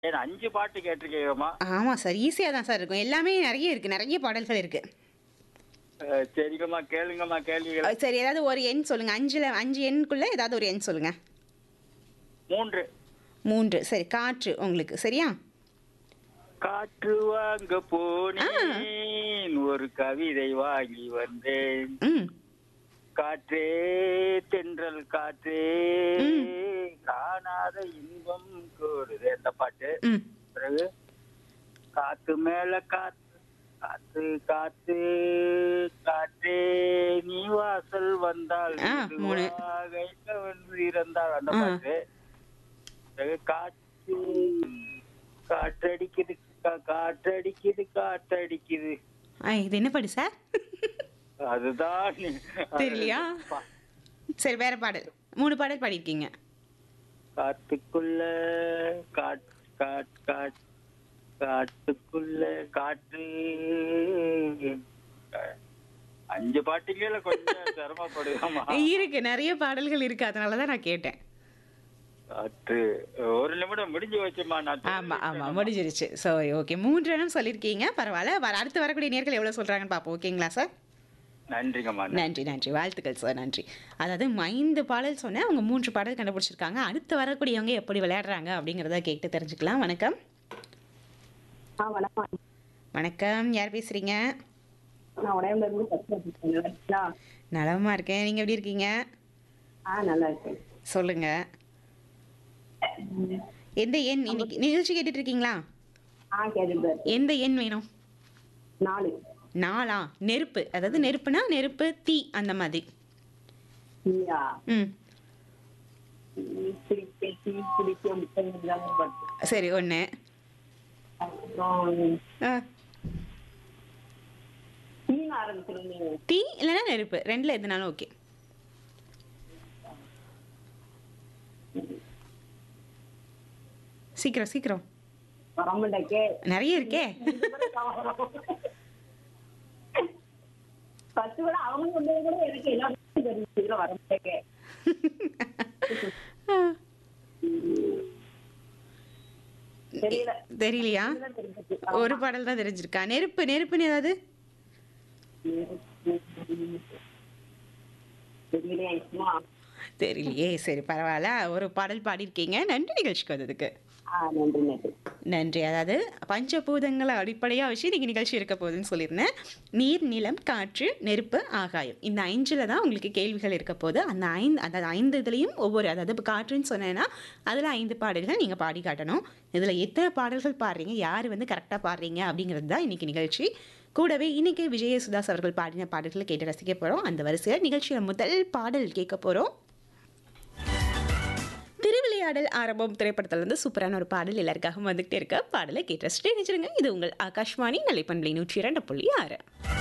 ஏன்னா அஞ்சு பாட்டு கேட்டிருக்கேம்மா ஆமாம் சார் ஈஸியாக தான் சார் இருக்கும் எல்லாமே நிறைய இருக்குது நிறைய பாடல்கள் இருக்குது அஹ், சரிங்கம்மா கேளுங்கம்மா கேள்விகள் சரி ஏதாவது ஒரு எண் சொல்லுங்கள் அஞ்சில் அஞ்சு எண்ணுக்குள்ளே ஏதாவது ஒரு எண் சொல்லுங்கள் மூன்று மூன்று சரி காற்று உங்களுக்கு சரியா காற்று வாங்க போனேன் ஒரு கவிதை வாங்கி வந்தேன் ம் காற்றே தென்றல் காற்றே ம். காணாத இன்பம் கூடுது அந்த பாட்டு ம் பிறகு காத்து மேல காத்து காத்து காத்து காற்றே நீ வாசல் வந்தால் ஆ, மூணு. மெதுவாக வந்து இறந்தால் அந்த ஆ. பாட்டு பிறகு காற்று காற்றடிக்குது கா- காற்றடிக்குது காற்றடிக்குது ஆ இது என்ன பாடு சார் அதுதான் தெரியலையா சரி வேற பாடல் மூணு பாடல் பாடியிருக்கீங்க காட்டுக்குள்ள காட் காட் காட் காட்டுக்குள்ள காற்று அஞ்சு பாட்டுக்கே கொஞ்சம் சிரமப்படுதாமா இருக்கு நிறைய பாடல்கள் இருக்கு அதனால தான் நான் கேட்டேன் காற்று ஒரு நிமிடம் முடிஞ்சு வச்சுமா நான் ஆமா ஆமா முடிஞ்சிருச்சு ஸோ ஓகே மூன்று இடம் சொல்லியிருக்கீங்க பரவாயில்ல வர அடுத்து வரக்கூடிய நேர்கள் எவ்வளோ சொல்றாங்கன்னு பார்ப்போம் ஓகேங்களா சார் நன்றிங்கம்மா நன்றி நன்றி வாழ்த்துக்கள் சார் நன்றி அதாவது ஐந்து பாடல் சொன்னேன் அவங்க மூன்று பாடல் கண்டுபிடிச்சிருக்காங்க அடுத்து வரக்கூடியவங்க எப்படி விளையாடுறாங்க அப்படிங்கிறத கேட்டு தெரிஞ்சுக்கலாம் வணக்கம் ஆ வணக்கம் வணக்கம் யார் பேசுறீங்க நான் உடம்புல இருந்து பேசுறேன் நல்லா இருக்கீங்களா? நலமா இருக்கேன் நீங்க எப்படி இருக்கீங்க ஆ நல்லா இருக்கேன் சொல்லுங்க எந்த எண் இன்னைக்கு நிகழ்ச்சி கேட்டுட்டு இருக்கீங்களா ஆ கேட்டுட்டு தான் இருக்கேன். எந்த எண் வேணும் நாலு நாளா நெருப்பு அதாவது நெருப்புனா நெருப்பு தீ அந்த மாதிரி இல்லையா ம் பிடிக்க டீ பிடிக்க முட்டை இதெல்லாம் படுத்து சரி ஒன்று அப்புறம் மீன் ஆரம்பிச்சிருந்தீங்க தீ இல்லைன்னா நெருப்பு ரெண்டில் எதுனாலும் ஓகே சீக்கிரம் சீக்கிரம் வரமாட்டேக்கே நிறைய இருக்கே பத்து கூட அவங்க சொன்னது கூட எனக்கு எல்லாருக்கும் தெரிஞ்சு வரமாட்டேக்கே தெரியல தெரியலையா இதுதான் தெரிஞ்சுச்சு. ஒரு பாடல் தான் தெரிஞ்சிருக்கா நெருப்பு நெருப்புன்னு ஏதாவது தெரியலையா சும்மா தெரியலையே சரி பரவாயில்ல ஒரு பாடல் பாடியிருக்கீங்க நன்றி நிகழ்ச்சிக்கு வந்ததுக்கு ஆ நன்றி நன்றி நன்றி அதாவது பஞ்சபூதங்களை அடிப்படையாக வச்சு இன்னைக்கு நிகழ்ச்சி இருக்க போகுதுன்னு சொல்லியிருந்தேன் நீர் நிலம் காற்று நெருப்பு ஆகாயம் இந்த ஐந்தில் தான் உங்களுக்கு கேள்விகள் இருக்க போகுது அந்த ஐந்து அந்த ஐந்து இதுலேயும் ஒவ்வொரு அதாவது இப்போ காற்றுன்னு சொன்னேன்னா அதில் ஐந்து பாடல்கள் நீங்கள் பாடி காட்டணும் இதில் எத்தனை பாடல்கள் பாடுறீங்க யார் வந்து கரெக்டாக பாடுறீங்க அப்படிங்கிறது தான் இன்னைக்கு நிகழ்ச்சி கூடவே இன்னைக்கு விஜய சுதாஸ் அவர்கள் பாடின பாடல்களை கேட்டு ரசிக்க போகிறோம் அந்த வரிசையில் நிகழ்ச்சியில் முதல் பாடல் கேட்க போகிறோம் திருவிளையாடல் ஆரம்பம் திரைப்படத்துல இருந்து சூப்பரான ஒரு பாடல் எல்லாருக்காகவும் வந்துகிட்டே இருக்க பாடலை கேட்டு ரசிச்சுட்டே நினைச்சிருங்க இது உங்கள் ஆகாஷ்வாணி நிலைப்பண்பலை நூற்றி இரண்டு புள்ளி ஆறு